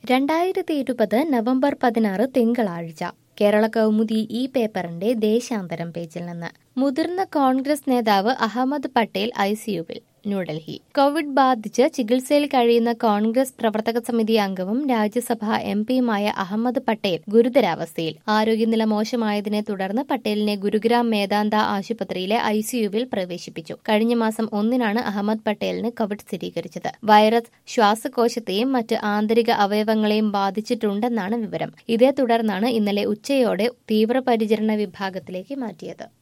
രണ്ടായിരത്തി ഇരുപത് നവംബർ പതിനാറ് തിങ്കളാഴ്ച കേരള കൗമുദി ഈ പേപ്പറിന്റെ ദേശാന്തരം പേജിൽ നിന്ന് മുതിർന്ന കോൺഗ്രസ് നേതാവ് അഹമ്മദ് പട്ടേൽ ഐസിയുവിൽ ന്യൂഡൽഹി കോവിഡ് ബാധിച്ച് ചികിത്സയിൽ കഴിയുന്ന കോൺഗ്രസ് പ്രവർത്തക സമിതി അംഗവും രാജ്യസഭാ എം പിയുമായ അഹമ്മദ് പട്ടേൽ ഗുരുതരാവസ്ഥയിൽ ആരോഗ്യനില മോശമായതിനെ തുടർന്ന് പട്ടേലിനെ ഗുരുഗ്രാം മേദാന്ത ആശുപത്രിയിലെ ഐസിയുവിൽ പ്രവേശിപ്പിച്ചു കഴിഞ്ഞ മാസം ഒന്നിനാണ് അഹമ്മദ് പട്ടേലിന് കോവിഡ് സ്ഥിരീകരിച്ചത് വൈറസ് ശ്വാസകോശത്തെയും മറ്റ് ആന്തരിക അവയവങ്ങളെയും ബാധിച്ചിട്ടുണ്ടെന്നാണ് വിവരം ഇതേ തുടർന്നാണ് ഇന്നലെ ഉച്ചയോടെ തീവ്രപരിചരണ വിഭാഗത്തിലേക്ക് മാറ്റിയത്